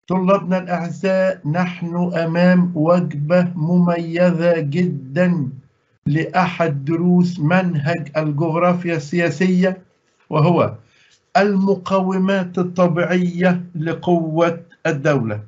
طلابنا الأعزاء نحن أمام وجبة مميزة جدا لأحد دروس منهج الجغرافيا السياسية وهو المقومات الطبيعية لقوة الدولة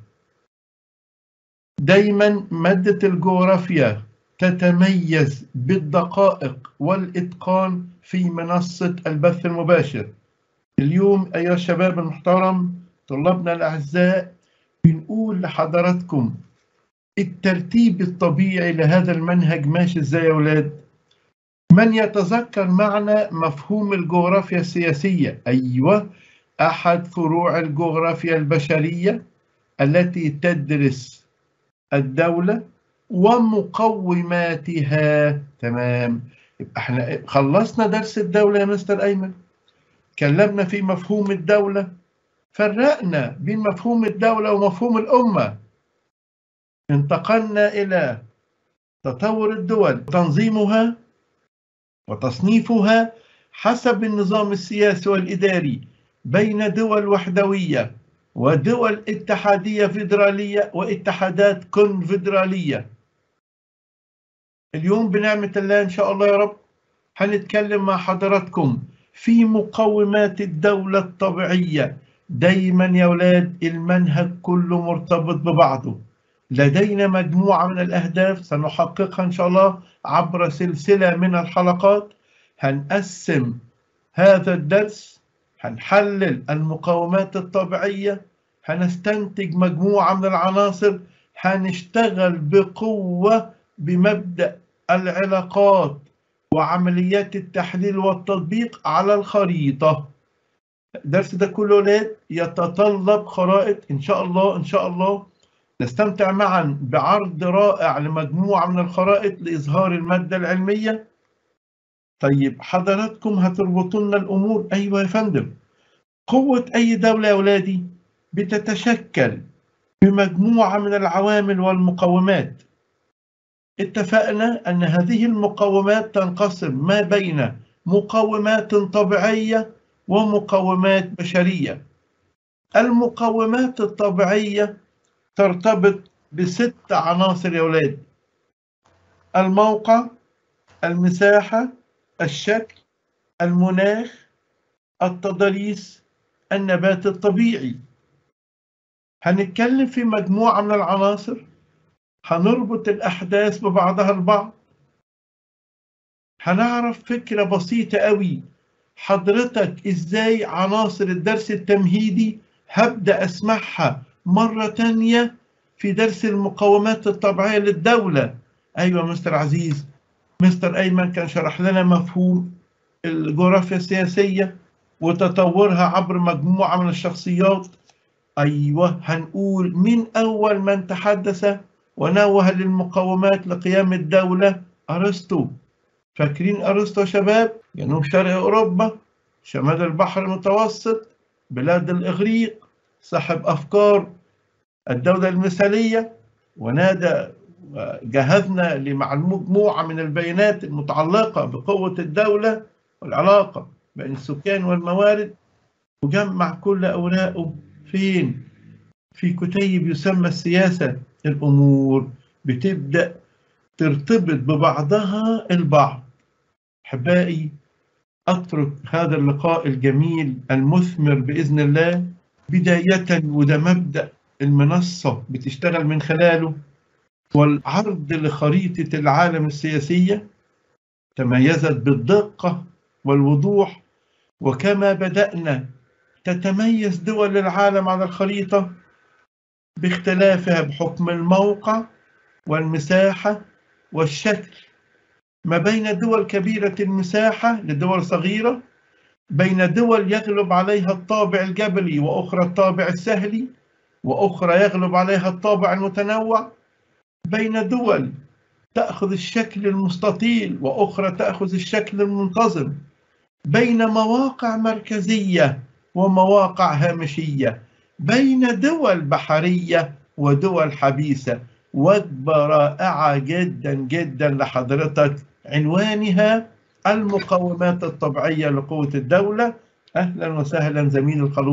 دايما مادة الجغرافيا تتميز بالدقائق والإتقان في منصة البث المباشر اليوم أيها الشباب المحترم طلابنا الأعزاء بنقول لحضراتكم الترتيب الطبيعي لهذا المنهج ماشي ازاي يا ولاد من يتذكر معنا مفهوم الجغرافيا السياسية أيوة أحد فروع الجغرافيا البشرية التي تدرس الدولة ومقوماتها تمام يبقى احنا خلصنا درس الدولة يا مستر أيمن كلمنا في مفهوم الدولة فرقنا بين مفهوم الدولة ومفهوم الأمة انتقلنا إلى تطور الدول تنظيمها وتصنيفها حسب النظام السياسي والإداري بين دول وحدوية ودول اتحادية فيدرالية واتحادات كونفدرالية اليوم بنعمة الله إن شاء الله يا رب هنتكلم مع حضراتكم في مقومات الدولة الطبيعية دايما يا ولاد المنهج كله مرتبط ببعضه لدينا مجموعة من الأهداف سنحققها إن شاء الله عبر سلسلة من الحلقات هنقسم هذا الدرس هنحلل المقومات الطبيعية هنستنتج مجموعة من العناصر هنشتغل بقوة بمبدأ العلاقات وعمليات التحليل والتطبيق على الخريطة الدرس ده كله ولاد يتطلب خرائط إن شاء الله إن شاء الله نستمتع معا بعرض رائع لمجموعة من الخرائط لإظهار المادة العلمية طيب حضراتكم هتربطوا لنا الأمور أيوة يا فندم قوة أي دولة يا أولادي بتتشكل بمجموعة من العوامل والمقومات اتفقنا أن هذه المقومات تنقسم ما بين مقومات طبيعية ومقومات بشرية المقومات الطبيعية ترتبط بست عناصر يا ولاد الموقع المساحة الشكل المناخ التضاريس النبات الطبيعي هنتكلم في مجموعة من العناصر هنربط الأحداث ببعضها البعض هنعرف فكرة بسيطة قوي حضرتك إزاي عناصر الدرس التمهيدي هبدأ أسمعها مرة تانية في درس المقومات الطبيعية للدولة أيوة مستر عزيز مستر أيمن كان شرح لنا مفهوم الجغرافيا السياسية وتطورها عبر مجموعة من الشخصيات أيوة هنقول من أول من تحدث ونوه للمقومات لقيام الدولة أرسطو فاكرين أرسطو يا شباب جنوب شرق أوروبا شمال البحر المتوسط بلاد الإغريق صاحب أفكار الدولة المثالية ونادى جهزنا لمجموعة من البيانات المتعلقة بقوة الدولة والعلاقة بين السكان والموارد وجمع كل أوراقه فين؟ في كتيب يسمى السياسة الأمور بتبدأ ترتبط ببعضها البعض أحبائي أترك هذا اللقاء الجميل المثمر بإذن الله بداية وده مبدأ المنصة بتشتغل من خلاله والعرض لخريطة العالم السياسية تميزت بالدقة والوضوح وكما بدأنا تتميز دول العالم على الخريطة باختلافها بحكم الموقع والمساحة والشكل ما بين دول كبيرة المساحة لدول صغيرة بين دول يغلب عليها الطابع الجبلي وأخرى الطابع السهلي وأخرى يغلب عليها الطابع المتنوع بين دول تأخذ الشكل المستطيل وأخرى تأخذ الشكل المنتظم بين مواقع مركزية ومواقع هامشية بين دول بحرية ودول حبيسة وجبة رائعة جدا جدا لحضرتك عنوانها المقومات الطبيعية لقوة الدولة أهلا وسهلا زميل الخلوق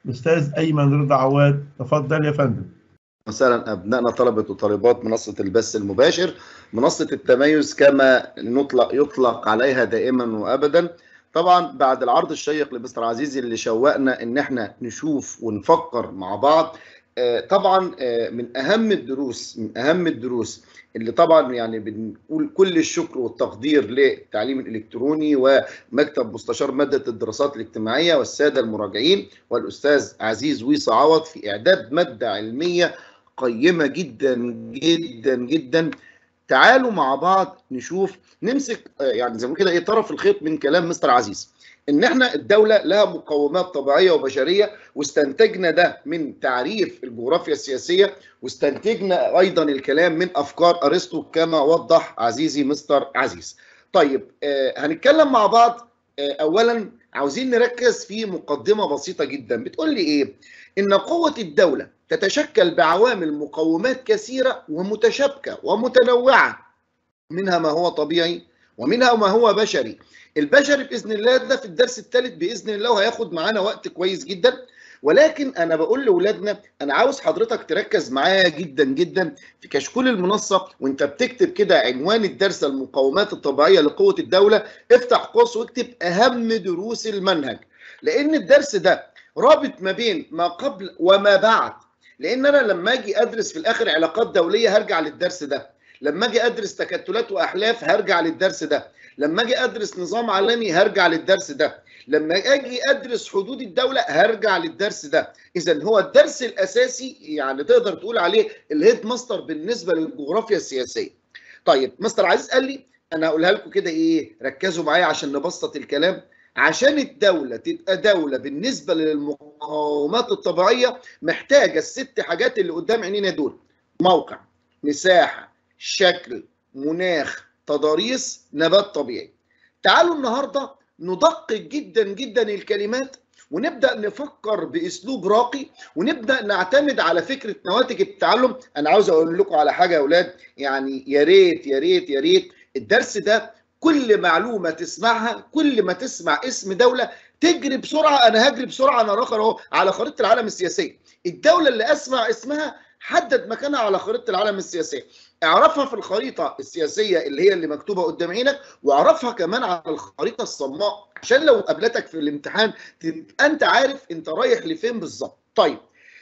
الأستاذ أيمن رضا عواد تفضل يا فندم مثلا أبنائنا طلبة وطالبات منصة البث المباشر منصة التميز كما نطلق يطلق عليها دائما وأبدا طبعا بعد العرض الشيق لمستر عزيزي اللي شوقنا ان احنا نشوف ونفكر مع بعض طبعا من اهم الدروس من اهم الدروس اللي طبعا يعني بنقول كل الشكر والتقدير للتعليم الالكتروني ومكتب مستشار ماده الدراسات الاجتماعيه والساده المراجعين والاستاذ عزيز ويص عوض في اعداد ماده علميه قيمه جدا جدا جدا تعالوا مع بعض نشوف نمسك يعني زي ما كده ايه طرف الخيط من كلام مستر عزيز ان احنا الدوله لها مقومات طبيعيه وبشريه واستنتجنا ده من تعريف الجغرافيا السياسيه واستنتجنا ايضا الكلام من افكار ارسطو كما وضح عزيزي مستر عزيز. طيب آه هنتكلم مع بعض آه اولا عاوزين نركز في مقدمه بسيطه جدا بتقول لي ايه؟ ان قوه الدوله تتشكل بعوامل مقومات كثيره ومتشابكه ومتنوعه منها ما هو طبيعي ومنها ما هو بشري البشري باذن الله ده في الدرس الثالث باذن الله وهياخد معانا وقت كويس جدا ولكن انا بقول لاولادنا انا عاوز حضرتك تركز معايا جدا جدا في كشكول المنصه وانت بتكتب كده عنوان الدرس المقومات الطبيعيه لقوه الدوله افتح قوس واكتب اهم دروس المنهج لان الدرس ده رابط ما بين ما قبل وما بعد لان انا لما اجي ادرس في الاخر علاقات دوليه هرجع للدرس ده لما اجي ادرس تكتلات واحلاف هرجع للدرس ده لما اجي ادرس نظام عالمي هرجع للدرس ده لما اجي ادرس حدود الدوله هرجع للدرس ده اذا هو الدرس الاساسي يعني تقدر تقول عليه الهيد ماستر بالنسبه للجغرافيا السياسيه طيب مستر عزيز قال لي انا هقولها لكم كده ايه ركزوا معايا عشان نبسط الكلام عشان الدولة تبقى دولة بالنسبة للمقاومات الطبيعية محتاجة الست حاجات اللي قدام عينينا دول موقع مساحة شكل مناخ تضاريس نبات طبيعي تعالوا النهارده ندقق جدا جدا الكلمات ونبدا نفكر باسلوب راقي ونبدا نعتمد على فكره نواتج التعلم انا عاوز اقول لكم على حاجه يا اولاد يعني يا ريت يا ريت يا ريت الدرس ده كل معلومه تسمعها كل ما تسمع اسم دوله تجري بسرعه انا هجري بسرعه انا راخر اهو على خريطه العالم السياسيه الدوله اللي اسمع اسمها حدد مكانها على خريطه العالم السياسيه اعرفها في الخريطه السياسيه اللي هي اللي مكتوبه قدام عينك واعرفها كمان على الخريطه الصماء عشان لو قابلتك في الامتحان تبقى انت عارف انت رايح لفين بالظبط طيب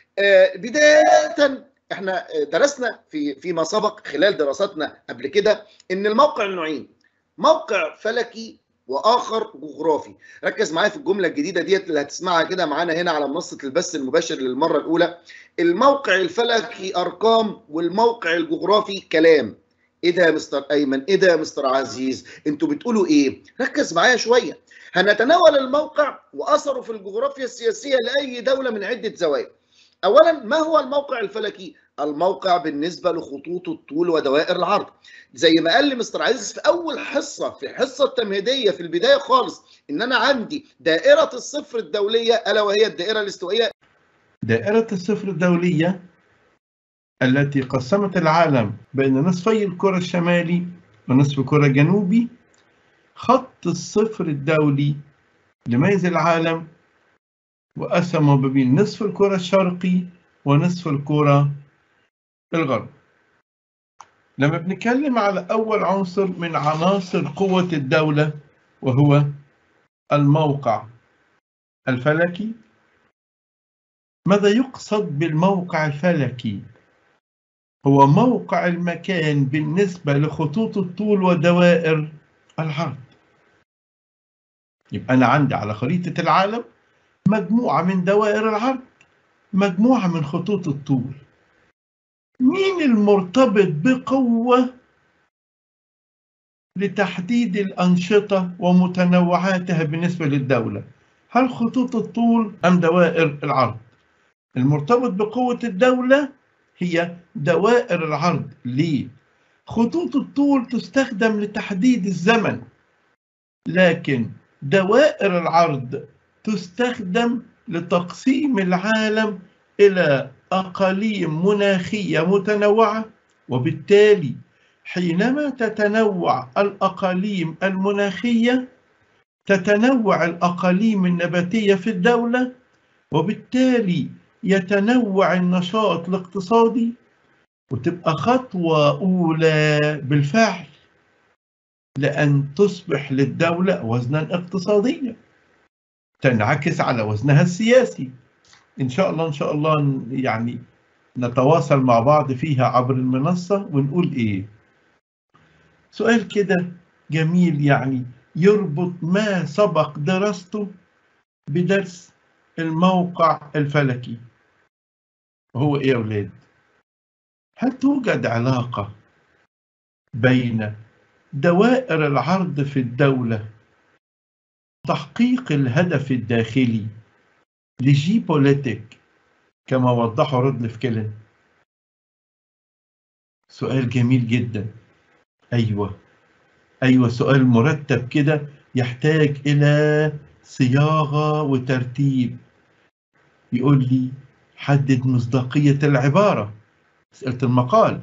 آه بدايه احنا درسنا في فيما سبق خلال دراساتنا قبل كده ان الموقع نوعين موقع فلكي واخر جغرافي ركز معايا في الجمله الجديده ديت اللي هتسمعها كده معانا هنا على منصه البث المباشر للمره الاولى الموقع الفلكي ارقام والموقع الجغرافي كلام ايه ده يا مستر ايمن ايه ده يا مستر عزيز انتوا بتقولوا ايه ركز معايا شويه هنتناول الموقع واثره في الجغرافيا السياسيه لاي دوله من عده زوايا اولا ما هو الموقع الفلكي الموقع بالنسبه لخطوط الطول ودوائر العرض زي ما قال لي مستر عزيز في اول حصه في الحصه التمهيديه في البدايه خالص ان انا عندي دائره الصفر الدوليه الا وهي الدائره الاستوائيه دائره الصفر الدوليه التي قسمت العالم بين نصفي الكره الشمالي ونصف الكره الجنوبي خط الصفر الدولي لميز العالم وقسمه ما بين نصف الكره الشرقي ونصف الكره الغرب لما بنتكلم على أول عنصر من عناصر قوة الدولة وهو الموقع الفلكي ماذا يقصد بالموقع الفلكي؟ هو موقع المكان بالنسبة لخطوط الطول ودوائر العرض يبقى أنا عندي على خريطة العالم مجموعة من دوائر العرض مجموعة من خطوط الطول مين المرتبط بقوة لتحديد الأنشطة ومتنوعاتها بالنسبة للدولة هل خطوط الطول أم دوائر العرض المرتبط بقوة الدولة هي دوائر العرض ليه خطوط الطول تستخدم لتحديد الزمن لكن دوائر العرض تستخدم لتقسيم العالم إلى أقاليم مناخية متنوعة وبالتالي حينما تتنوع الأقاليم المناخية تتنوع الأقاليم النباتية في الدولة وبالتالي يتنوع النشاط الاقتصادي وتبقى خطوة أولى بالفعل لأن تصبح للدولة وزنا اقتصاديا تنعكس على وزنها السياسي إن شاء الله إن شاء الله يعني نتواصل مع بعض فيها عبر المنصة ونقول إيه سؤال كده جميل يعني يربط ما سبق درسته بدرس الموقع الفلكي هو إيه يا أولاد هل توجد علاقة بين دوائر العرض في الدولة تحقيق الهدف الداخلي لجيبوليتيك كما وضحه رودلف كيلن سؤال جميل جدا أيوة أيوة سؤال مرتب كده يحتاج إلى صياغة وترتيب يقول لي حدد مصداقية العبارة مسألة المقال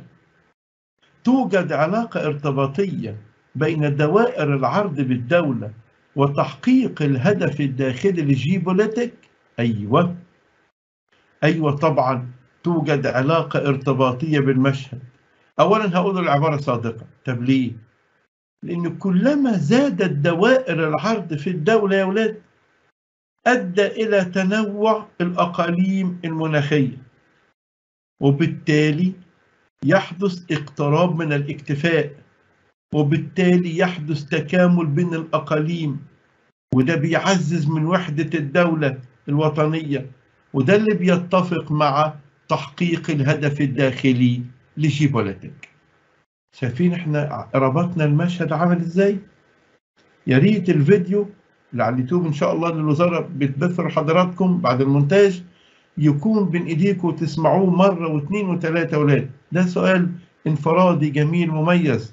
توجد علاقة ارتباطية بين دوائر العرض بالدولة وتحقيق الهدف الداخلي لجيبوليتك أيوة أيوة طبعا توجد علاقة ارتباطية بالمشهد أولا هقول العبارة صادقة طب ليه؟ لأن كلما زادت دوائر العرض في الدولة يا ولاد أدى إلى تنوع الأقاليم المناخية وبالتالي يحدث اقتراب من الاكتفاء وبالتالي يحدث تكامل بين الأقاليم وده بيعزز من وحدة الدولة الوطنية وده اللي بيتفق مع تحقيق الهدف الداخلي لجيبوليتك شايفين احنا ربطنا المشهد عامل ازاي يا ريت الفيديو اللي على اليوتيوب ان شاء الله للوزاره بتبث لحضراتكم بعد المونتاج يكون بين ايديكم وتسمعوه مره واثنين وثلاثه اولاد ده سؤال انفرادي جميل مميز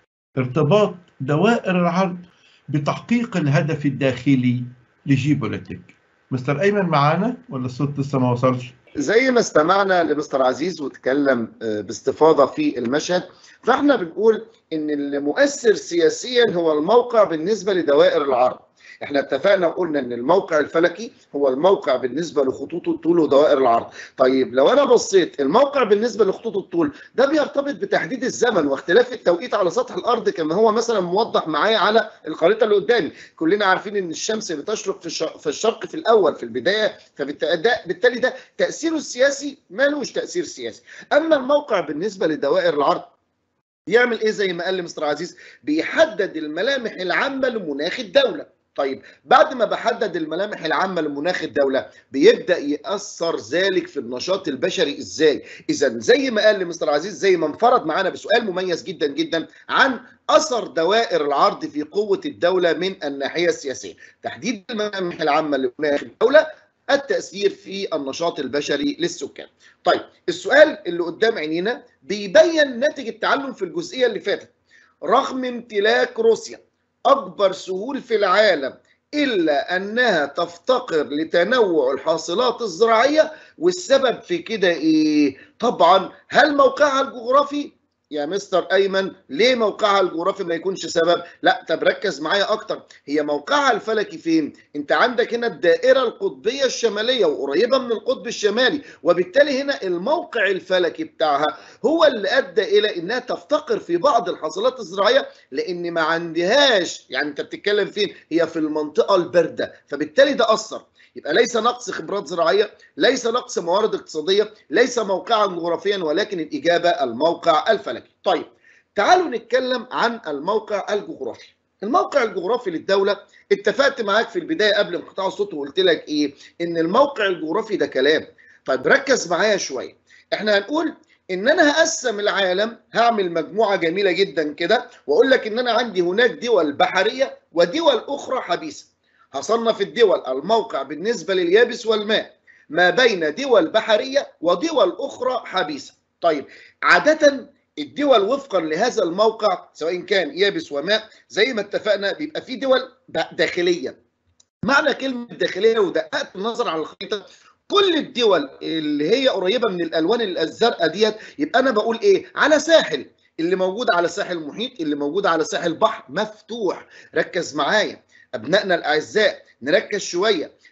ارتباط دوائر العرض بتحقيق الهدف الداخلي لجيبوليتك مستر ايمن معانا ولا الصوت لسه ما وصلش زي ما استمعنا لمستر عزيز وتكلم باستفاضه في المشهد فاحنا بنقول ان المؤثر سياسيا هو الموقع بالنسبه لدوائر العرض احنا اتفقنا وقلنا ان الموقع الفلكي هو الموقع بالنسبه لخطوط الطول ودوائر العرض طيب لو انا بصيت الموقع بالنسبه لخطوط الطول ده بيرتبط بتحديد الزمن واختلاف التوقيت على سطح الارض كما هو مثلا موضح معايا على الخريطه اللي قدامي كلنا عارفين ان الشمس بتشرق في في الشرق في الاول في البدايه فبالتالي ده تاثيره السياسي مالوش تاثير سياسي اما الموقع بالنسبه لدوائر العرض بيعمل ايه زي ما قال مستر عزيز بيحدد الملامح العامه لمناخ الدوله طيب بعد ما بحدد الملامح العامة لمناخ الدولة بيبدأ يأثر ذلك في النشاط البشري ازاي إذا زي ما قال مستر عزيز زي ما انفرد معانا بسؤال مميز جدا جدا عن أثر دوائر العرض في قوة الدولة من الناحية السياسية تحديد الملامح العامة لمناخ الدولة التأثير في النشاط البشري للسكان طيب السؤال اللي قدام عينينا بيبين ناتج التعلم في الجزئية اللي فاتت رغم امتلاك روسيا أكبر سهول في العالم إلا أنها تفتقر لتنوع الحاصلات الزراعية والسبب في كده إيه؟ طبعا هل موقعها الجغرافي يا مستر ايمن ليه موقعها الجغرافي ما يكونش سبب لا طب ركز معايا اكتر هي موقعها الفلكي فين انت عندك هنا الدائره القطبيه الشماليه وقريبه من القطب الشمالي وبالتالي هنا الموقع الفلكي بتاعها هو اللي ادى الى انها تفتقر في بعض الحاصلات الزراعيه لان ما عندهاش يعني انت بتتكلم فين هي في المنطقه البارده فبالتالي ده اثر يبقى ليس نقص خبرات زراعيه، ليس نقص موارد اقتصاديه، ليس موقعا جغرافيا ولكن الاجابه الموقع الفلكي. طيب تعالوا نتكلم عن الموقع الجغرافي. الموقع الجغرافي للدوله اتفقت معاك في البدايه قبل انقطاع الصوت وقلت لك ايه؟ ان الموقع الجغرافي ده كلام. طيب ركز معايا شويه. احنا هنقول ان انا هقسم العالم هعمل مجموعه جميله جدا كده واقول لك ان انا عندي هناك دول بحريه ودول اخرى حبيسه. هصنف الدول الموقع بالنسبة لليابس والماء ما بين دول بحرية ودول أخرى حبيسة طيب عادة الدول وفقا لهذا الموقع سواء كان يابس وماء زي ما اتفقنا بيبقى في دول داخلية معنى كلمة داخلية ودققت النظر على الخريطة كل الدول اللي هي قريبة من الألوان الزرقاء ديت يبقى أنا بقول إيه على ساحل اللي موجود على ساحل محيط اللي موجود على ساحل بحر مفتوح ركز معايا أبنائنا الأعزاء نركز شوية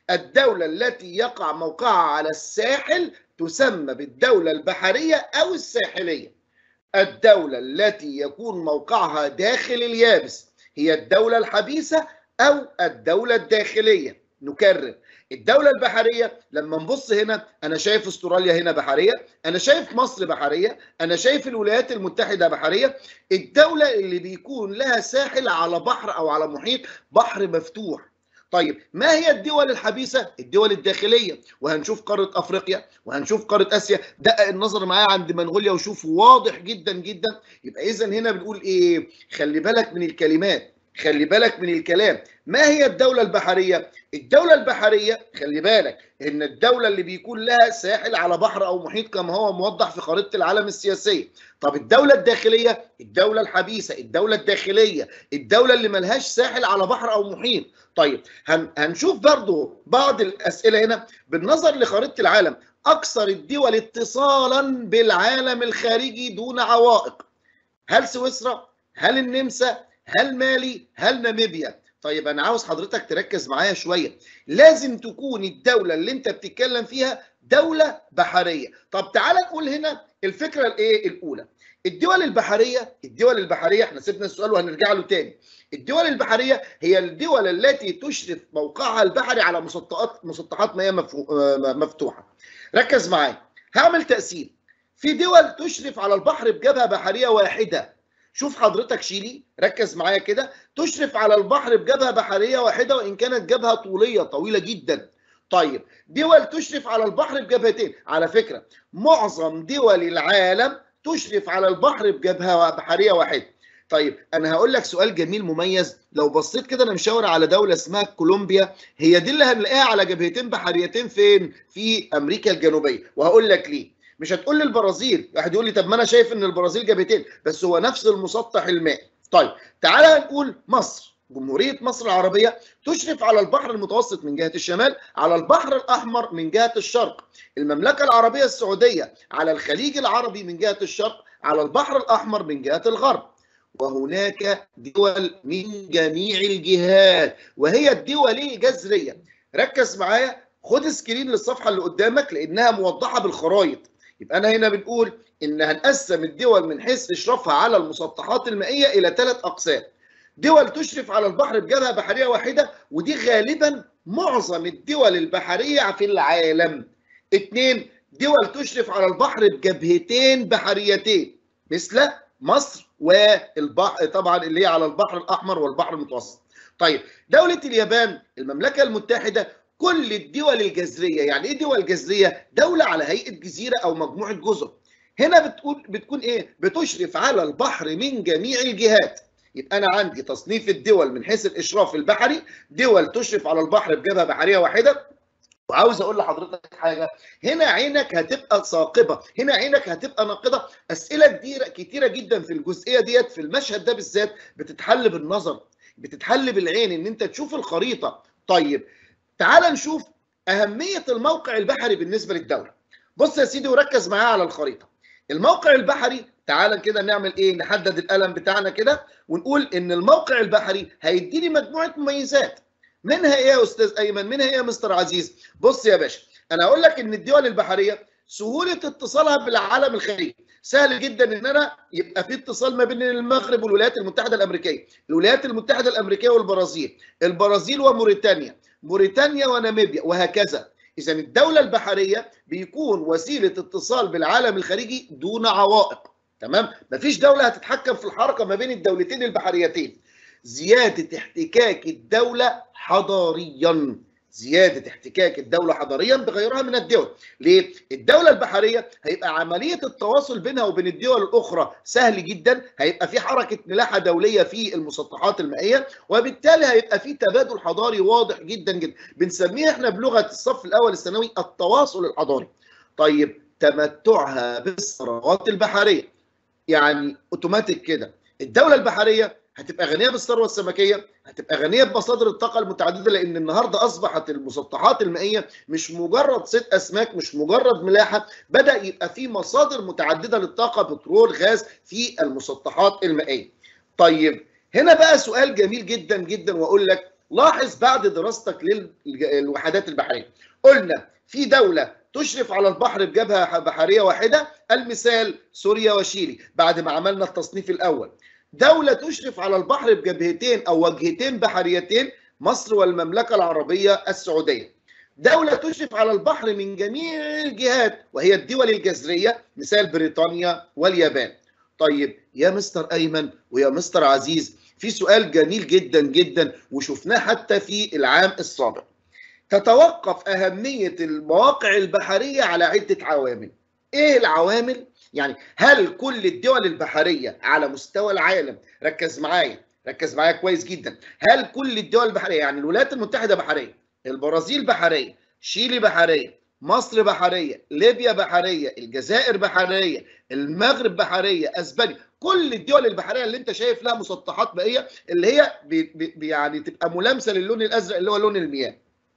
الدولة التي يقع موقعها على الساحل تسمى بالدولة البحرية أو الساحلية الدولة التي يكون موقعها داخل اليابس هي الدولة الحبيسة أو الدولة الداخلية نكرر الدولة البحرية لما نبص هنا أنا شايف استراليا هنا بحرية أنا شايف مصر بحرية أنا شايف الولايات المتحدة بحرية الدولة اللي بيكون لها ساحل على بحر أو على محيط بحر مفتوح طيب ما هي الدول الحبيسة؟ الدول الداخلية وهنشوف قارة أفريقيا وهنشوف قارة آسيا دقق النظر معايا عند منغوليا وشوف واضح جدا جدا يبقى إذا هنا بنقول إيه؟ خلي بالك من الكلمات خلي بالك من الكلام ما هي الدولة البحرية؟ الدولة البحرية خلي بالك إن الدولة اللي بيكون لها ساحل على بحر أو محيط كما هو موضح في خريطة العالم السياسية طب الدولة الداخلية الدولة الحبيسة الدولة الداخلية الدولة اللي ملهاش ساحل على بحر أو محيط طيب هن هنشوف برضو بعض الأسئلة هنا بالنظر لخريطة العالم أكثر الدول اتصالا بالعالم الخارجي دون عوائق هل سويسرا؟ هل النمسا؟ هل مالي؟ هل ناميبيا؟ طيب أنا عاوز حضرتك تركز معايا شوية لازم تكون الدولة اللي أنت بتتكلم فيها دولة بحرية طب تعال نقول هنا الفكرة الإيه الأولى الدول البحرية الدول البحرية احنا سيبنا السؤال وهنرجع له تاني الدول البحرية هي الدول التي تشرف موقعها البحري على مسطحات مسطحات مياه مفتوحة ركز معايا هعمل تقسيم في دول تشرف على البحر بجبهة بحرية واحدة شوف حضرتك شيلي ركز معايا كده تشرف على البحر بجبهة بحرية واحدة وإن كانت جبهة طولية طويلة جدا طيب دول تشرف على البحر بجبهتين على فكرة معظم دول العالم تشرف على البحر بجبهة بحرية واحدة طيب انا هقول لك سؤال جميل مميز لو بصيت كده انا مشاور على دوله اسمها كولومبيا هي دي اللي هنلاقيها على جبهتين بحريتين فين في امريكا الجنوبيه وهقول لك ليه مش هتقول لي البرازيل واحد يقول لي طب ما انا شايف ان البرازيل جبهتين بس هو نفس المسطح المائي طيب تعالى نقول مصر جمهورية مصر العربية تشرف على البحر المتوسط من جهة الشمال على البحر الأحمر من جهة الشرق المملكة العربية السعودية على الخليج العربي من جهة الشرق على البحر الأحمر من جهة الغرب وهناك دول من جميع الجهات وهي الدول الجزرية ركز معايا خد سكرين للصفحة اللي قدامك لأنها موضحة بالخرايط يبقى أنا هنا بنقول إن هنقسم الدول من حيث إشرافها على المسطحات المائية إلى ثلاث أقسام دول تشرف على البحر بجبهة بحرية واحدة ودي غالبا معظم الدول البحرية في العالم اثنين دول تشرف على البحر بجبهتين بحريتين مثل مصر والبحر طبعا اللي هي على البحر الاحمر والبحر المتوسط. طيب دوله اليابان المملكه المتحده كل الدول الجزريه يعني ايه دول جزريه؟ دوله على هيئه جزيره او مجموعه جزر. هنا بتقول بتكون ايه؟ بتشرف على البحر من جميع الجهات. يبقى انا عندي تصنيف الدول من حيث الاشراف البحري دول تشرف على البحر بجبهه بحريه واحده وعاوز اقول لحضرتك حاجه هنا عينك هتبقى ثاقبه هنا عينك هتبقى ناقده اسئله كتيره كتيره جدا في الجزئيه ديت في المشهد ده بالذات بتتحل بالنظر بتتحل بالعين ان انت تشوف الخريطه طيب تعال نشوف اهميه الموقع البحري بالنسبه للدوله بص يا سيدي وركز معايا على الخريطه الموقع البحري تعال كده نعمل ايه نحدد القلم بتاعنا كده ونقول ان الموقع البحري هيديني مجموعه مميزات منها ايه يا استاذ ايمن منها ايه يا مستر عزيز بص يا باشا انا اقول لك ان الدول البحريه سهوله اتصالها بالعالم الخارجي سهل جدا ان انا يبقى في اتصال ما بين المغرب والولايات المتحده الامريكيه الولايات المتحده الامريكيه والبرازيل البرازيل وموريتانيا موريتانيا وناميبيا وهكذا اذا الدوله البحريه بيكون وسيله اتصال بالعالم الخارجي دون عوائق تمام مفيش دوله هتتحكم في الحركه ما بين الدولتين البحريتين زياده احتكاك الدوله حضاريا زياده احتكاك الدوله حضاريا بغيرها من الدول ليه الدوله البحريه هيبقى عمليه التواصل بينها وبين الدول الاخرى سهل جدا هيبقى في حركه ملاحه دوليه في المسطحات المائيه وبالتالي هيبقى في تبادل حضاري واضح جدا جدا بنسميه احنا بلغه الصف الاول الثانوي التواصل الحضاري طيب تمتعها بالثروات البحريه يعني اوتوماتيك كده الدوله البحريه هتبقى غنيه بالثروه السمكيه هتبقى غنيه بمصادر الطاقه المتعدده لان النهارده اصبحت المسطحات المائيه مش مجرد صيد اسماك مش مجرد ملاحه بدا يبقى في مصادر متعدده للطاقه بترول غاز في المسطحات المائيه طيب هنا بقى سؤال جميل جدا جدا واقول لك لاحظ بعد دراستك للوحدات البحريه قلنا في دوله تشرف على البحر بجبهه بحريه واحده المثال سوريا وشيلي بعد ما عملنا التصنيف الاول دوله تشرف على البحر بجبهتين او وجهتين بحريتين مصر والمملكه العربيه السعوديه دولة تشرف على البحر من جميع الجهات وهي الدول الجزرية مثال بريطانيا واليابان. طيب يا مستر أيمن ويا مستر عزيز في سؤال جميل جدا جدا وشفناه حتى في العام السابق. تتوقف أهمية المواقع البحرية على عدة عوامل. إيه العوامل؟ يعني هل كل الدول البحرية على مستوى العالم ركز معايا ركز معايا كويس جدا هل كل الدول البحرية يعني الولايات المتحدة بحرية البرازيل بحريه شيلي بحريه مصر بحريه ليبيا بحريه الجزائر بحريه المغرب بحريه اسبانيا كل الدول البحريه اللي انت شايف لها مسطحات مائيه اللي هي بي بي يعني تبقى ملامسه للون الازرق اللي هو لون المياه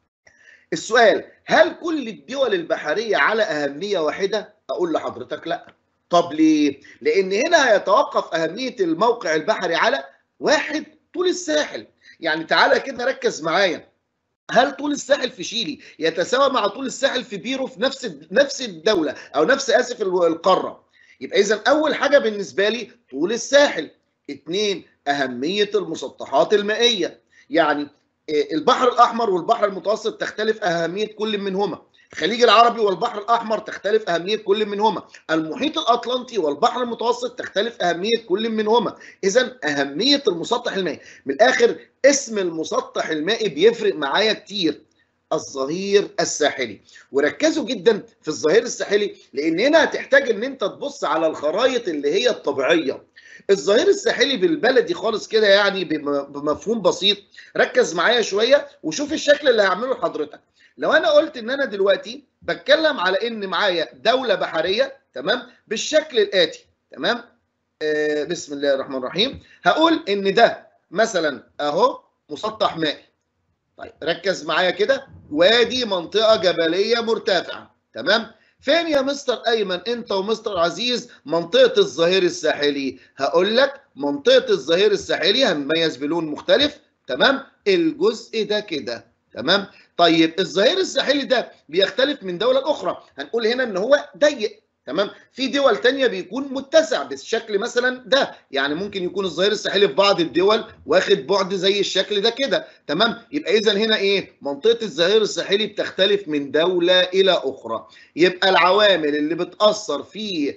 السؤال هل كل الدول البحريه على اهميه واحده اقول لحضرتك لا طب ليه لان هنا هيتوقف اهميه الموقع البحري على واحد طول الساحل يعني تعالى كده ركز معايا هل طول الساحل في شيلي يتساوى مع طول الساحل في بيرو في نفس نفس الدوله او نفس اسف القاره يبقى اذا اول حاجه بالنسبه لي طول الساحل اثنين اهميه المسطحات المائيه يعني البحر الاحمر والبحر المتوسط تختلف اهميه كل منهما الخليج العربي والبحر الاحمر تختلف اهميه كل منهما المحيط الاطلنطي والبحر المتوسط تختلف اهميه كل منهما اذا اهميه المسطح المائي من الاخر اسم المسطح المائي بيفرق معايا كتير الظهير الساحلي وركزوا جدا في الظهير الساحلي لان هنا هتحتاج ان انت تبص على الخرائط اللي هي الطبيعيه الظهير الساحلي بالبلدي خالص كده يعني بمفهوم بسيط ركز معايا شويه وشوف الشكل اللي هعمله لحضرتك لو انا قلت ان انا دلوقتي بتكلم على ان معايا دوله بحريه تمام بالشكل الاتي تمام آه بسم الله الرحمن الرحيم هقول ان ده مثلا اهو مسطح مائي طيب ركز معايا كده وادي منطقه جبليه مرتفعه تمام فين يا مستر ايمن انت ومستر عزيز منطقه الظهير الساحلي هقول لك منطقه الظهير الساحلي هنميز بلون مختلف تمام الجزء ده كده تمام طيب الظهير الساحلي ده بيختلف من دوله لاخرى هنقول هنا ان هو ضيق تمام في دول تانية بيكون متسع بالشكل مثلا ده يعني ممكن يكون الظهير الساحلي في بعض الدول واخد بعد زي الشكل ده كده تمام يبقى اذا هنا ايه منطقه الظهير الساحلي بتختلف من دوله الى اخرى يبقى العوامل اللي بتاثر في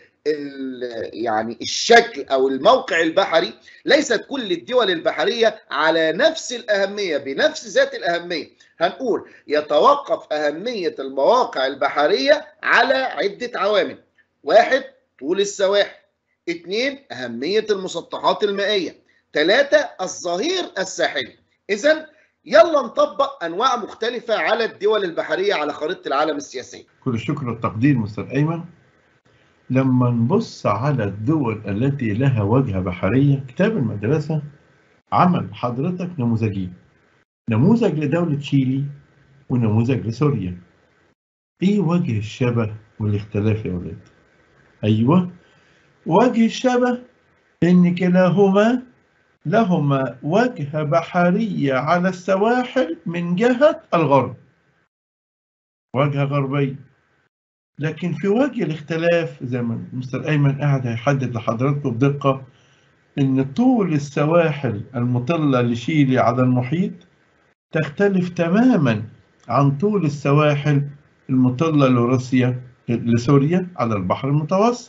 يعني الشكل او الموقع البحري ليست كل الدول البحريه على نفس الاهميه بنفس ذات الاهميه هنقول يتوقف اهميه المواقع البحريه على عده عوامل واحد طول السواحل اثنين اهميه المسطحات المائيه ثلاثه الظهير الساحلي اذا يلا نطبق انواع مختلفه على الدول البحريه على خريطه العالم السياسيه كل الشكر والتقدير مستر ايمن لما نبص على الدول التي لها واجهة بحرية كتاب المدرسة عمل حضرتك نموذجين نموذج لدولة تشيلي ونموذج لسوريا ايه وجه الشبه والاختلاف يا ولاد ايوه وجه الشبه ان كلاهما لهما وجهة بحرية على السواحل من جهة الغرب واجهة غربية لكن في وجه الاختلاف زي ما مستر ايمن قاعد هيحدد لحضراتكم بدقه ان طول السواحل المطله لشيلي على المحيط تختلف تماما عن طول السواحل المطله لروسيا لسوريا على البحر المتوسط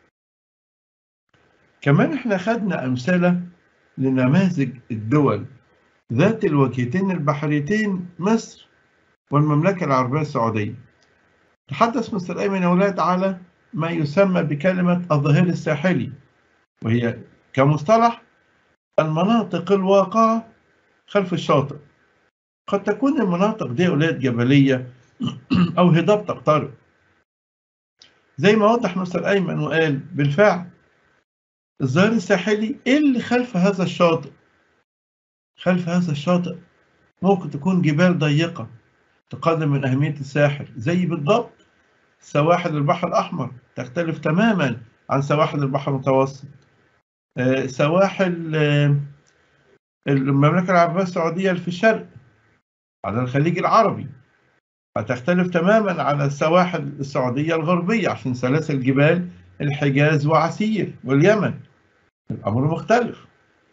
كمان احنا خدنا امثله لنماذج الدول ذات الوجهتين البحريتين مصر والمملكه العربيه السعوديه تحدث مستر أيمن يا أولاد على ما يسمى بكلمة الظهير الساحلي وهي كمصطلح المناطق الواقعة خلف الشاطئ قد تكون المناطق دي أولاد جبلية أو هضاب تقترب زي ما وضح مستر أيمن وقال بالفعل الظهير الساحلي إيه اللي خلف هذا الشاطئ خلف هذا الشاطئ ممكن تكون جبال ضيقة تقدم من أهمية الساحل زي بالضبط سواحل البحر الأحمر تختلف تماما عن سواحل البحر المتوسط سواحل المملكة العربية السعودية اللي في الشرق على الخليج العربي هتختلف تماما على السواحل السعودية الغربية عشان سلاسل جبال الحجاز وعسير واليمن الأمر مختلف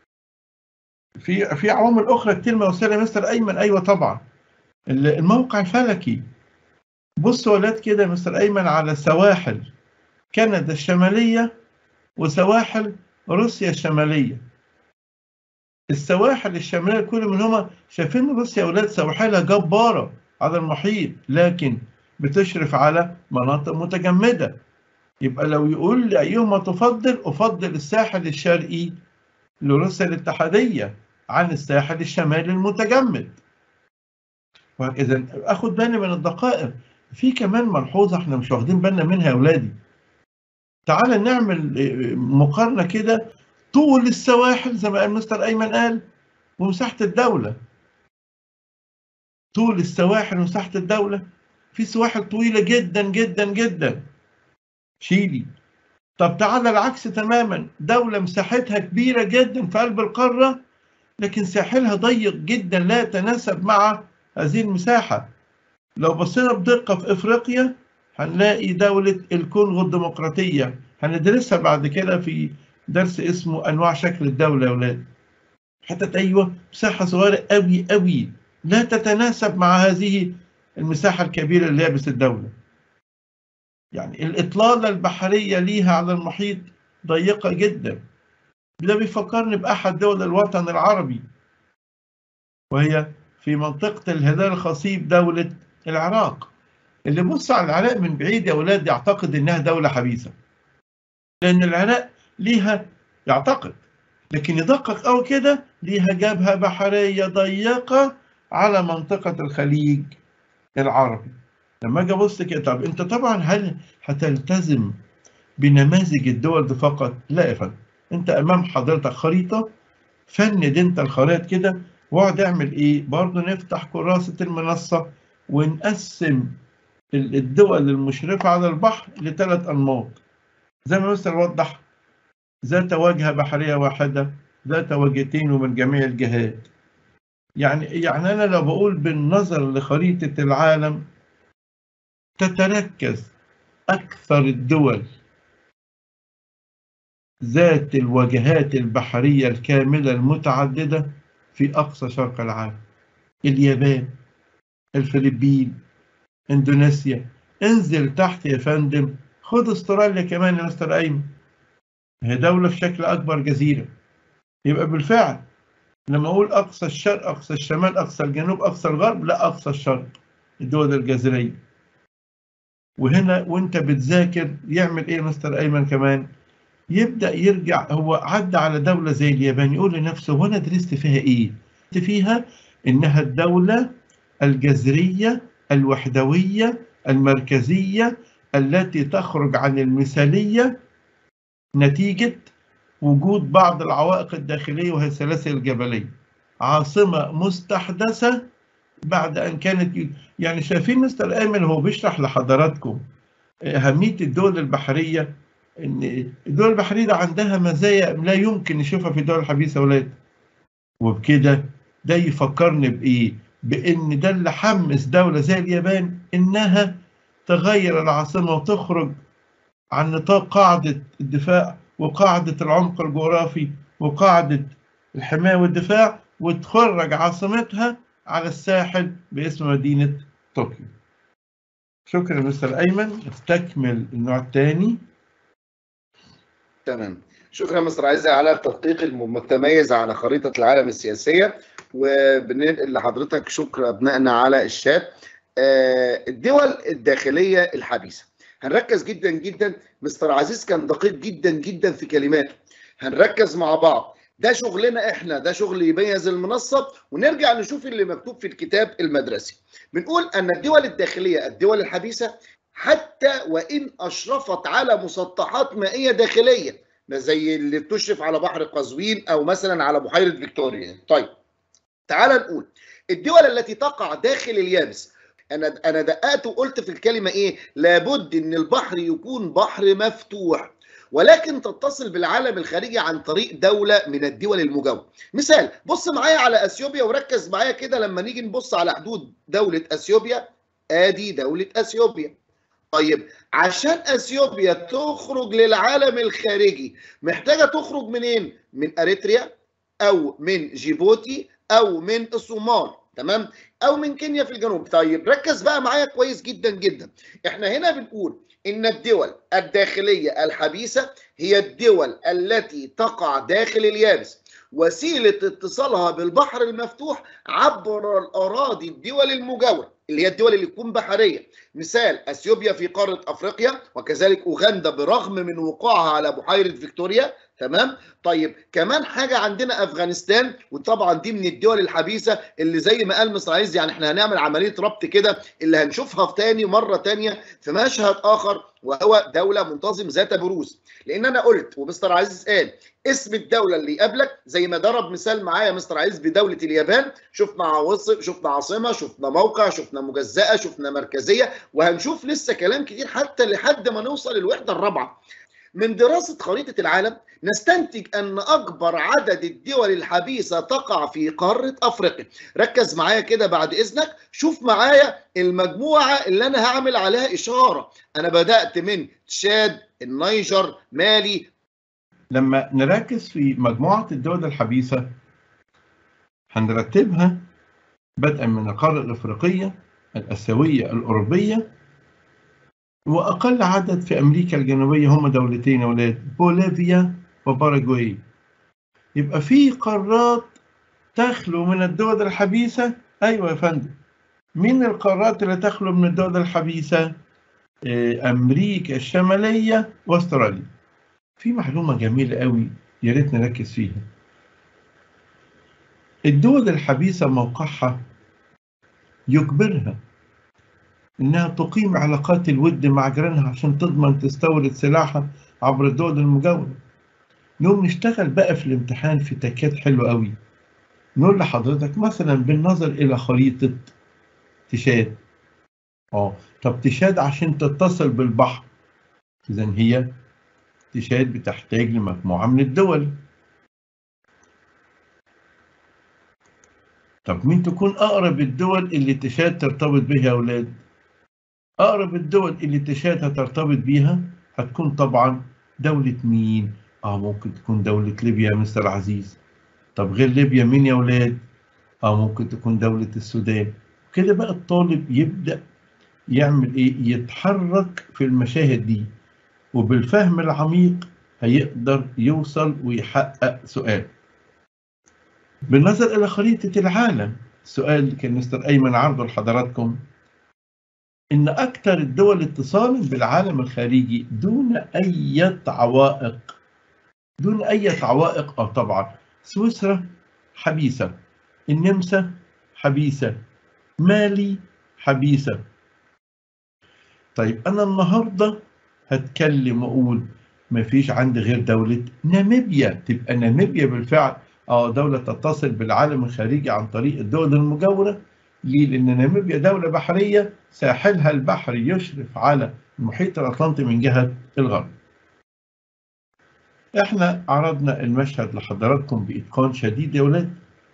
في في عوامل أخرى كتير موصلة يا مستر أيمن أيوة طبعا الموقع الفلكي بص ولاد كده يا مستر أيمن على سواحل كندا الشمالية وسواحل روسيا الشمالية السواحل الشمالية كل منهما شايفين روسيا أولاد سواحلها جبارة على المحيط لكن بتشرف على مناطق متجمدة يبقى لو يقول لي أيهما تفضل أفضل الساحل الشرقي لروسيا الاتحادية عن الساحل الشمالي المتجمد وإذا أخد بالي من الدقائق في كمان ملحوظة احنا مش واخدين بالنا منها يا أولادي تعال نعمل مقارنة كده طول السواحل زي ما قال مستر أيمن قال ومساحة الدولة طول السواحل ومساحة الدولة في سواحل طويلة جدا جدا جدا شيلي طب تعالى العكس تماما دولة مساحتها كبيرة جدا في قلب القارة لكن ساحلها ضيق جدا لا يتناسب مع هذه المساحة لو بصينا بدقة في إفريقيا هنلاقي دولة الكونغو الديمقراطية هندرسها بعد كده في درس اسمه أنواع شكل الدولة يا أولاد حتى أيوة مساحة صغيرة أوي أوي لا تتناسب مع هذه المساحة الكبيرة اللي لابس الدولة يعني الإطلالة البحرية ليها على المحيط ضيقة جدا ده بيفكرني بأحد دول الوطن العربي وهي في منطقة الهلال الخصيب دولة العراق اللي بص على العراق من بعيد يا أولاد يعتقد إنها دولة حبيسة لأن العراق ليها يعتقد لكن يدقق أو كده ليها جبهة بحرية ضيقة على منطقة الخليج العربي لما اجي ابص كده طب انت طبعا هل هتلتزم بنماذج الدول دي فقط؟ لا يا فندم انت امام حضرتك خريطه فند انت الخرائط كده واقعد اعمل ايه؟ برضه نفتح كراسه المنصه ونقسم الدول المشرفه على البحر لثلاث انماط زي ما مستر وضح ذات واجهه بحريه واحده ذات وجهتين ومن جميع الجهات يعني يعني انا لو بقول بالنظر لخريطه العالم تتركز اكثر الدول ذات الواجهات البحريه الكامله المتعدده في اقصى شرق العالم اليابان الفلبين اندونيسيا انزل تحت يا فندم خد استراليا كمان يا مستر ايمن هي دوله في شكل اكبر جزيره يبقى بالفعل لما اقول اقصى الشرق اقصى الشمال اقصى الجنوب اقصى الغرب لا اقصى الشرق الدول الجزريه وهنا وانت بتذاكر يعمل ايه مستر ايمن كمان يبدا يرجع هو عدى على دوله زي اليابان يقول لنفسه هو انا درست فيها ايه درست فيها انها الدوله الجذريه الوحدويه المركزيه التي تخرج عن المثاليه نتيجه وجود بعض العوائق الداخلية وهي السلاسل الجبلية عاصمة مستحدثة بعد أن كانت يعني شايفين مستر أيمن هو بيشرح لحضراتكم أهمية الدول البحرية إن الدول البحرية ده عندها مزايا لا يمكن نشوفها في الدول الحبيسة ولاد وبكده ده يفكرني بإيه؟ بإن ده اللي حمس دولة زي اليابان إنها تغير العاصمة وتخرج عن نطاق قاعدة الدفاع وقاعدة العمق الجغرافي وقاعدة الحماية والدفاع وتخرج عاصمتها على الساحل باسم مدينة طوكيو شكرا مستر أيمن استكمل النوع الثاني تمام شكرا مستر عايزة على التدقيق المتميز على خريطة العالم السياسية وبننقل لحضرتك شكر أبنائنا على الشات الدول الداخلية الحبيسة هنركز جدا جدا مستر عزيز كان دقيق جدا جدا في كلماته هنركز مع بعض ده شغلنا احنا ده شغل يميز المنصه ونرجع نشوف اللي مكتوب في الكتاب المدرسي بنقول ان الدول الداخليه الدول الحديثه حتى وان اشرفت على مسطحات مائيه داخليه زي اللي بتشرف على بحر قزوين او مثلا على بحيره فيكتوريا طيب تعال نقول الدول التي تقع داخل اليابس انا انا دققت وقلت في الكلمه ايه لابد ان البحر يكون بحر مفتوح ولكن تتصل بالعالم الخارجي عن طريق دوله من الدول المجاوره مثال بص معايا على اثيوبيا وركز معايا كده لما نيجي نبص على حدود دوله اثيوبيا ادي دوله اثيوبيا طيب عشان اثيوبيا تخرج للعالم الخارجي محتاجه تخرج منين من اريتريا او من جيبوتي او من الصومال تمام او من كينيا في الجنوب طيب ركز بقى معايا كويس جدا جدا احنا هنا بنقول ان الدول الداخليه الحبيسه هي الدول التي تقع داخل اليابس وسيله اتصالها بالبحر المفتوح عبر الاراضي الدول المجاوره اللي هي الدول اللي تكون بحريه مثال اثيوبيا في قاره افريقيا وكذلك اوغندا برغم من وقوعها على بحيره فيكتوريا تمام طيب كمان حاجه عندنا افغانستان وطبعا دي من الدول الحبيسه اللي زي ما قال مستر عايز يعني احنا هنعمل عمليه ربط كده اللي هنشوفها في تاني مره تانيه في مشهد اخر وهو دوله منتظم ذات بروز لان انا قلت ومستر عزيز قال اسم الدوله اللي يقابلك زي ما ضرب مثال معايا مستر عزيز بدوله اليابان شفنا عواصم شفنا عاصمه شفنا موقع شفنا مجزاه شفنا مركزيه وهنشوف لسه كلام كتير حتى لحد ما نوصل للوحده الرابعه من دراسة خريطة العالم نستنتج أن أكبر عدد الدول الحبيسة تقع في قارة أفريقيا ركز معايا كده بعد إذنك شوف معايا المجموعة اللي أنا هعمل عليها إشارة أنا بدأت من تشاد النيجر مالي لما نركز في مجموعة الدول الحبيسة هنرتبها بدءا من القارة الأفريقية الآسيوية الأوروبية وأقل عدد في أمريكا الجنوبية هم دولتين يا ولاد بوليفيا وباراجواي يبقى في قارات تخلو من الدول الحبيسة أيوة يا فندم مين القارات اللي تخلو من الدول الحبيسة أمريكا الشمالية وأستراليا في معلومة جميلة قوي يا ريت نركز فيها الدول الحبيسة موقعها يجبرها إنها تقيم علاقات الود مع جيرانها عشان تضمن تستورد سلاحها عبر الدول المجاورة. نقوم نشتغل بقى في الامتحان في تكات حلوة قوي. نقول لحضرتك مثلا بالنظر إلى خريطة تشاد. اه طب تشاد عشان تتصل بالبحر. إذا هي تشاد بتحتاج لمجموعة من الدول. طب مين تكون أقرب الدول اللي تشاد ترتبط بها يا أولاد؟ أقرب الدول اللي تشاد هترتبط بيها هتكون طبعا دولة مين؟ آه ممكن تكون دولة ليبيا يا مستر عزيز. طب غير ليبيا مين يا ولاد؟ آه ممكن تكون دولة السودان. كده بقى الطالب يبدأ يعمل إيه؟ يتحرك في المشاهد دي وبالفهم العميق هيقدر يوصل ويحقق سؤال. بالنظر إلى خريطة العالم السؤال اللي كان مستر أيمن عرضه لحضراتكم إن أكثر الدول اتصالا بالعالم الخارجي دون أي عوائق دون أي عوائق أه طبعا سويسرا حبيسة النمسا حبيسة مالي حبيسة طيب أنا النهاردة هتكلم وأقول مفيش عندي غير دولة ناميبيا تبقى ناميبيا بالفعل اه دولة تتصل بالعالم الخارجي عن طريق الدول المجاورة ليه؟ لأن ناميبيا دولة بحرية ساحلها البحري يشرف على المحيط الأطلنطي من جهة الغرب. احنا عرضنا المشهد لحضراتكم بإتقان شديد يا ولاد.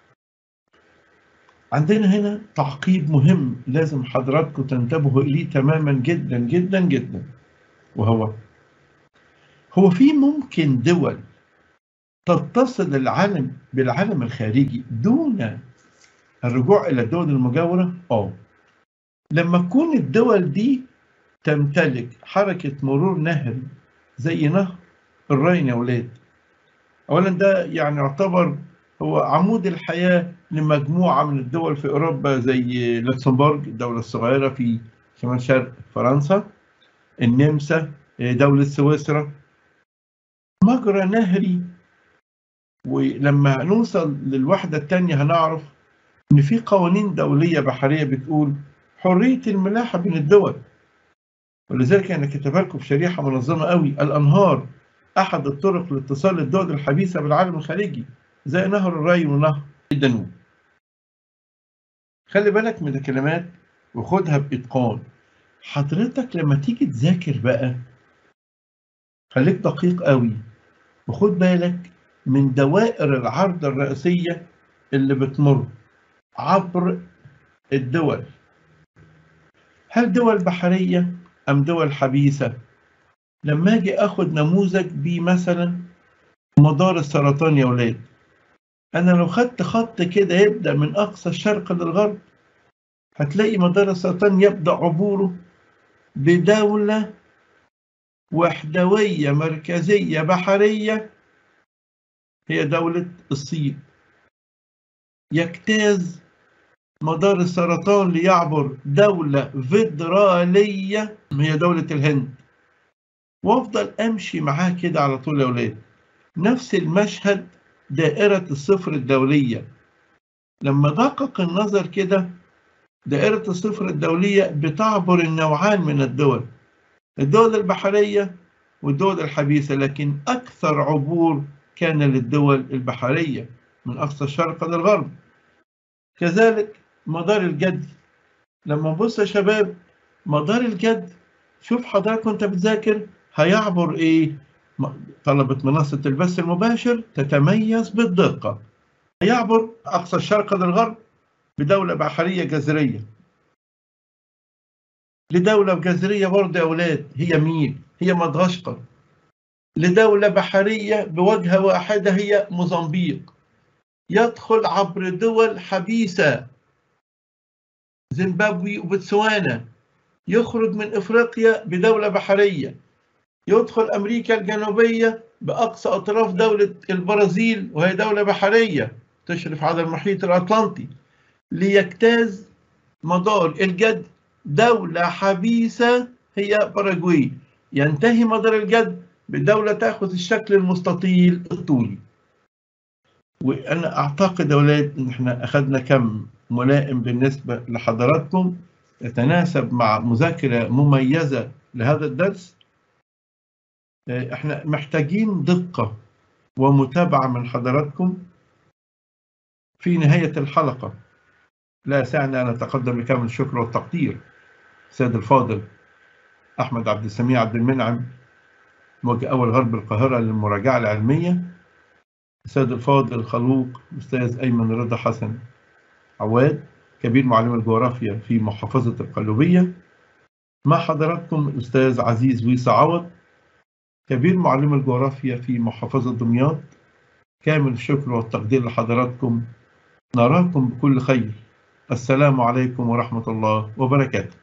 عندنا هنا تعقيب مهم لازم حضراتكم تنتبهوا إليه تماما جدا جدا جدا وهو هو في ممكن دول تتصل العالم بالعالم الخارجي دون الرجوع إلى الدول المجاورة؟ آه. لما تكون الدول دي تمتلك حركة مرور نهري زي نهر الراين يا ولاد. أولا ده يعني يعتبر هو عمود الحياة لمجموعة من الدول في أوروبا زي لوكسمبورغ الدولة الصغيرة في شمال شرق فرنسا النمسا دولة سويسرا مجرى نهري ولما نوصل للوحدة الثانية هنعرف إن في قوانين دولية بحرية بتقول حرية الملاحة بين الدول ولذلك أنا كتبها لكم في شريحة منظمة قوي الأنهار أحد الطرق لاتصال الدول الحبيسة بالعالم الخارجي زي نهر الراي ونهر الدانوب خلي بالك من الكلمات وخدها بإتقان حضرتك لما تيجي تذاكر بقى خليك دقيق قوي وخد بالك من دوائر العرض الرئيسية اللي بتمر عبر الدول هل دول بحرية أم دول حبيسة؟ لما أجي أخد نموذج بمثلا مدار السرطان يا ولاد أنا لو خدت خط كده يبدأ من أقصى الشرق للغرب هتلاقي مدار السرطان يبدأ عبوره بدولة وحدوية مركزية بحرية هي دولة الصين يجتاز مدار السرطان ليعبر دولة فيدرالية هي دولة الهند وافضل امشي معاه كده على طول يا ولاد نفس المشهد دائرة الصفر الدولية لما دقق النظر كده دائرة الصفر الدولية بتعبر النوعان من الدول الدول البحرية والدول الحبيسة لكن أكثر عبور كان للدول البحرية من أقصى الشرق للغرب كذلك مدار الجد لما نبص يا شباب مدار الجد شوف حضرتك وانت بتذاكر هيعبر ايه طلبة منصة البث المباشر تتميز بالدقة هيعبر أقصى الشرق للغرب بدولة بحرية جزرية لدولة جزرية برضه يا أولاد هي مين؟ هي مدغشقر لدولة بحرية بوجهة واحدة هي موزمبيق يدخل عبر دول حبيسة زيمبابوي وبتسوانا يخرج من افريقيا بدولة بحرية يدخل امريكا الجنوبية باقصى اطراف دولة البرازيل وهي دولة بحرية تشرف على المحيط الاطلنطي ليجتاز مدار الجد دولة حبيسة هي باراجواي ينتهي مدار الجد بدولة تأخذ الشكل المستطيل الطولي وأنا أعتقد يا أولاد إن إحنا أخذنا كم ملائم بالنسبة لحضراتكم يتناسب مع مذاكرة مميزة لهذا الدرس إحنا محتاجين دقة ومتابعة من حضراتكم في نهاية الحلقة لا يسعني أن أتقدم بكامل الشكر والتقدير سيد الفاضل أحمد عبد السميع عبد المنعم موجه أول غرب القاهرة للمراجعة العلمية السيد الفاضل الخلوق أستاذ أيمن رضا حسن عواد كبير معلم الجغرافيا في محافظة القلوبية مع حضراتكم الأستاذ عزيز ويسا عوض كبير معلم الجغرافيا في محافظة دمياط كامل الشكر والتقدير لحضراتكم نراكم بكل خير السلام عليكم ورحمة الله وبركاته